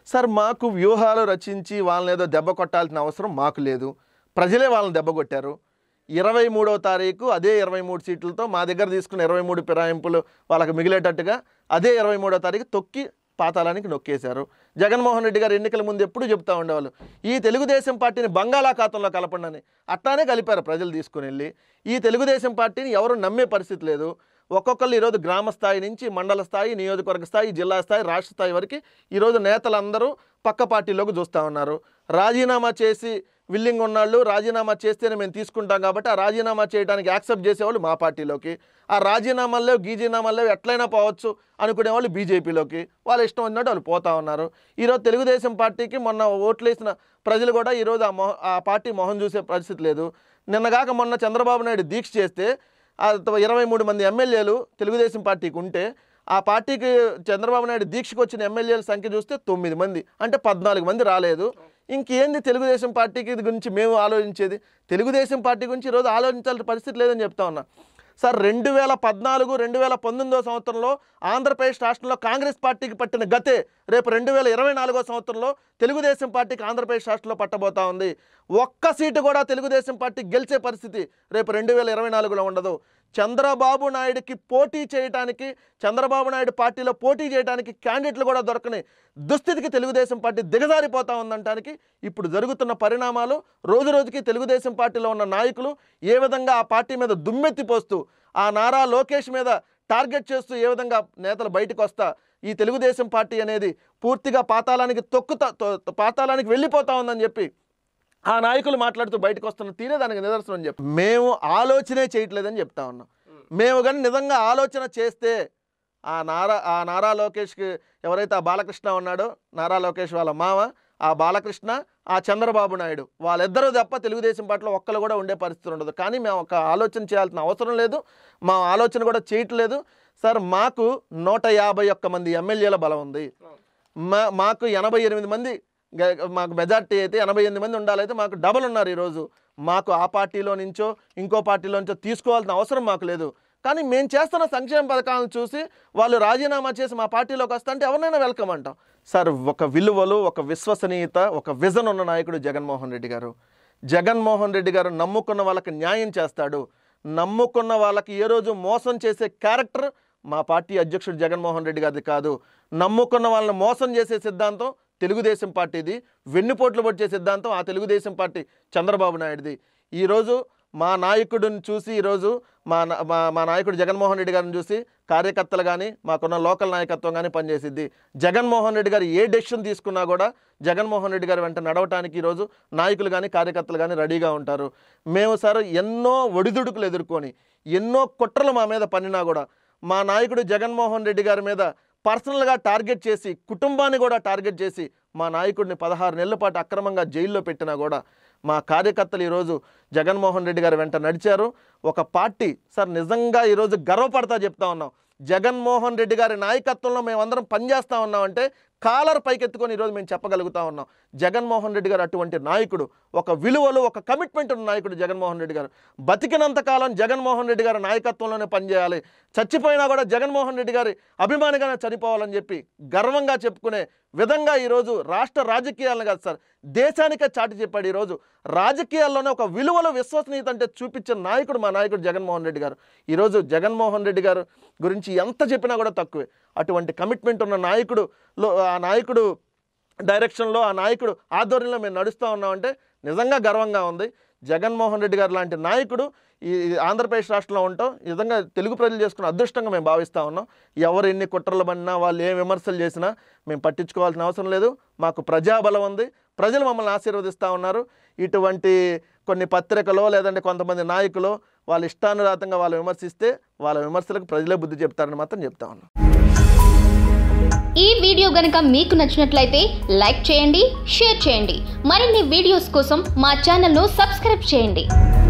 sir మాకు వ్యూహాలు రచించి వాళ్ళని ఏదో దెబ్బ కొట్టాల్సిన అవసరం మాకు లేదు ప్రజలే వాళ్ళని దెబ్బ కొట్టారు ఇరవై మూడవ తారీఖు అదే ఇరవై మూడు సీట్లతో మా దగ్గర తీసుకున్న ఇరవై మూడు ఫిరాయింపులు వాళ్ళకి మిగిలేటట్టుగా అదే ఇరవై మూడో తారీఖు తొక్కి పాతాళానికి నొక్కేశారు జగన్మోహన్ రెడ్డి గారు ఎన్నికల ముందు ఎప్పుడు చెప్తా ఉండేవాళ్ళు ఈ తెలుగుదేశం పార్టీని బంగాళాఖాతంలో కలపండి అట్లానే కలిపారు ప్రజలు తీసుకుని వెళ్ళి ఈ తెలుగుదేశం పార్టీని ఎవరు నమ్మే పరిస్థితి లేదు ఒక్కొక్కళ్ళు ఈరోజు గ్రామ స్థాయి నుంచి మండల స్థాయి నియోజకవర్గ స్థాయి జిల్లా స్థాయి రాష్ట్ర స్థాయి వరకు ఈరోజు నేతలందరూ పక్క పార్టీలోకి చూస్తూ ఉన్నారు రాజీనామా చేసి విల్లింగ్ ఉన్నాళ్ళు రాజీనామా చేస్తేనే మేము తీసుకుంటాం కాబట్టి ఆ రాజీనామా చేయడానికి యాక్సెప్ట్ చేసేవాళ్ళు మా పార్టీలోకి ఆ రాజీనామాల్లో గీజీనామాల్లో ఎట్లయినా పోవచ్చు అనుకునే వాళ్ళు బీజేపీలోకి వాళ్ళ ఇష్టం ఉన్నట్టు వాళ్ళు పోతా ఉన్నారు ఈరోజు తెలుగుదేశం పార్టీకి మొన్న ఓట్లేసిన ప్రజలు కూడా ఈరోజు ఆ మొహ ఆ పార్టీ మొహం చూసే పరిస్థితి లేదు నిన్నగాక మొన్న చంద్రబాబు నాయుడు దీక్ష చేస్తే ఆ ఇరవై మూడు మంది ఎమ్మెల్యేలు తెలుగుదేశం పార్టీకి ఉంటే ఆ పార్టీకి చంద్రబాబు నాయుడు దీక్షకు వచ్చిన ఎమ్మెల్యేల సంఖ్య చూస్తే తొమ్మిది మంది అంటే పద్నాలుగు మంది రాలేదు ఇంకేంది తెలుగుదేశం పార్టీకి ఇది గురించి మేము ఆలోచించేది తెలుగుదేశం పార్టీ గురించి ఈరోజు ఆలోచించాల్సిన పరిస్థితి లేదని చెప్తా ఉన్నా సార్ రెండు వేల పద్నాలుగు రెండు వేల పంతొమ్మిదో సంవత్సరంలో ఆంధ్రప్రదేశ్ రాష్ట్రంలో కాంగ్రెస్ పార్టీకి పట్టిన గతే రేపు రెండు వేల ఇరవై నాలుగో సంవత్సరంలో తెలుగుదేశం పార్టీకి ఆంధ్రప్రదేశ్ రాష్ట్రంలో పట్టబోతా ఉంది ఒక్క సీటు కూడా తెలుగుదేశం పార్టీ గెలిచే పరిస్థితి రేపు రెండు వేల ఇరవై నాలుగులో ఉండదు చంద్రబాబు నాయుడుకి పోటీ చేయడానికి చంద్రబాబు నాయుడు పార్టీలో పోటీ చేయడానికి క్యాండిడేట్లు కూడా దొరకని దుస్థితికి తెలుగుదేశం పార్టీ దిగజారిపోతా ఉందంటానికి ఇప్పుడు జరుగుతున్న పరిణామాలు రోజు రోజుకి తెలుగుదేశం పార్టీలో ఉన్న నాయకులు ఏ విధంగా ఆ పార్టీ మీద దుమ్మెత్తిపోస్తూ ఆ నారా లోకేష్ మీద టార్గెట్ చేస్తూ ఏ విధంగా నేతలు బయటకు వస్తా ఈ తెలుగుదేశం పార్టీ అనేది పూర్తిగా పాతాళానికి తొక్కుతా తొ- పాతాళానికి వెళ్ళిపోతా ఉందని చెప్పి ఆ నాయకులు మాట్లాడుతూ బయటకు వస్తున్న తీరే దానికి నిదర్శనం అని చెప్పి మేము ఆలోచనే చేయట్లేదని చెప్తా ఉన్నాం మేము కానీ నిజంగా ఆలోచన చేస్తే ఆ నారా ఆ నారా లోకేష్కి ఎవరైతే ఆ బాలకృష్ణ ఉన్నాడో నారా లోకేష్ వాళ్ళ మామ ఆ బాలకృష్ణ ఆ చంద్రబాబు నాయుడు వాళ్ళిద్దరూ తప్ప తెలుగుదేశం పార్టీలో ఒక్కరు కూడా ఉండే పరిస్థితి ఉండదు కానీ మేము ఒక ఆలోచన చేయాల్సిన అవసరం లేదు మా ఆలోచన కూడా చేయట్లేదు సార్ మాకు నూట యాభై ఒక్క మంది ఎమ్మెల్యేల బలం ఉంది మా మాకు ఎనభై ఎనిమిది మంది గ- మాకు మెజార్టీ అయితే ఎనభై ఎనిమిది మంది ఉండాలైతే మాకు డబల్ ఉన్నారు ఈరోజు మాకు ఆ పార్టీలో నుంచో ఇంకో పార్టీలో నుంచో తీసుకోవాల్సిన అవసరం మాకు లేదు కానీ మేము చేస్తున్న సంక్షేమ పథకాలను చూసి వాళ్ళు రాజీనామా చేసి మా పార్టీలోకి వస్తుంటే ఎవరినైనా వెల్కమ్ అంటాం సార్ ఒక విలువలు ఒక విశ్వసనీయత ఒక విజన్ ఉన్న నాయకుడు జగన్మోహన్ రెడ్డి గారు జగన్మోహన్ రెడ్డి గారు నమ్ముకున్న వాళ్ళకి న్యాయం చేస్తాడు నమ్ముకున్న వాళ్ళకి ఏ రోజు మోసం చేసే క్యారెక్టర్ మా పార్టీ అధ్యక్షుడు జగన్మోహన్ రెడ్డి గారిది కాదు నమ్ముకున్న వాళ్ళని మోసం చేసే సిద్ధాంతం తెలుగుదేశం పార్టీది వెన్నుపోట్లు పొడిచే సిద్ధాంతం ఆ తెలుగుదేశం పార్టీ చంద్రబాబు నాయుడుది ఈరోజు మా నాయకుడిని చూసి ఈరోజు మా నా- మా మా నాయకుడు జగన్మోహన్ రెడ్డి గారిని చూసి కార్యకర్తలు కానీ మాకున్న లోకల్ నాయకత్వం కానీ పనిచేసిద్ది జగన్మోహన్ రెడ్డి గారు ఏ డెసిషన్ తీసుకున్నా కూడా జగన్మోహన్ రెడ్డి గారి వెంట నడవటానికి ఈరోజు నాయకులు కానీ కార్యకర్తలు కానీ రెడీగా ఉంటారు మేము సార్ ఎన్నో ఒడిదుడుకులు ఎదుర్కొని ఎన్నో కుట్రలు మా మీద పనినా కూడా మా నాయకుడు జగన్మోహన్ రెడ్డి గారి మీద పర్సనల్గా టార్గెట్ చేసి కుటుంబాన్ని కూడా టార్గెట్ చేసి మా నాయకుడిని పదహారు నెలల పాటు అక్రమంగా జైల్లో పెట్టినా కూడా మా కార్యకర్తలు ఈరోజు జగన్మోహన్ రెడ్డి గారి వెంట నడిచారు ఒక పార్టీ సార్ నిజంగా ఈరోజు గర్వపడతా చెప్తా ఉన్నాం జగన్మోహన్ రెడ్డి గారి నాయకత్వంలో మేమందరం పనిచేస్తా ఉన్నామంటే కాలర్ పైకెత్తుకొని ఈరోజు మేము చెప్పగలుగుతా ఉన్నాం జగన్మోహన్ రెడ్డి గారు అటువంటి నాయకుడు ఒక విలువలు ఒక కమిట్మెంట్ ఉన్న నాయకుడు జగన్మోహన్ రెడ్డి గారు బతికినంత కాలం జగన్మోహన్ రెడ్డి గారి నాయకత్వంలోనే పనిచేయాలి చచ్చిపోయినా కూడా జగన్మోహన్ రెడ్డి గారి అభిమానిగానే చనిపోవాలని చెప్పి గర్వంగా చెప్పుకునే విధంగా ఈరోజు రాష్ట్ర రాజకీయాలను కాదు సార్ దేశానికే చాటి చెప్పాడు ఈరోజు రాజకీయాల్లోనే ఒక విలువలు విశ్వసనీయత అంటే చూపించిన నాయకుడు మా నాయకుడు జగన్మోహన్ రెడ్డి గారు ఈరోజు జగన్మోహన్ రెడ్డి గారు గురించి ఎంత చెప్పినా కూడా తక్కువే అటువంటి కమిట్మెంట్ ఉన్న నాయకుడులో ఆ నాయకుడు డైరెక్షన్లో ఆ నాయకుడు ఆధ్వర్యంలో మేము నడుస్తూ ఉన్నామంటే నిజంగా గర్వంగా ఉంది జగన్మోహన్ రెడ్డి గారు లాంటి నాయకుడు ఈ ఈ ఆంధ్రప్రదేశ్ రాష్ట్రంలో ఉంటాం నిజంగా తెలుగు ప్రజలు చేసుకున్న అదృష్టంగా మేము భావిస్తూ ఉన్నాం ఎవరు ఎన్ని కుట్రలు పడినా వాళ్ళు ఏ విమర్శలు చేసినా మేము పట్టించుకోవాల్సిన అవసరం లేదు మాకు ప్రజాబలం ఉంది ప్రజలు మమ్మల్ని ఆశీర్వదిస్తూ ఉన్నారు ఇటువంటి కొన్ని పత్రికలో లేదంటే కొంతమంది నాయకులు వాళ్ళ ఇష్టానురాతంగా వాళ్ళు విమర్శిస్తే వాళ్ళ విమర్శలకు ప్రజలే బుద్ధి చెప్తారని మాత్రం చెప్తా ఉన్నాం ఈ వీడియో గనుక మీకు నచ్చినట్లయితే లైక్ చేయండి షేర్ చేయండి మరిన్ని వీడియోస్ కోసం మా ఛానల్ను సబ్స్క్రైబ్ చేయండి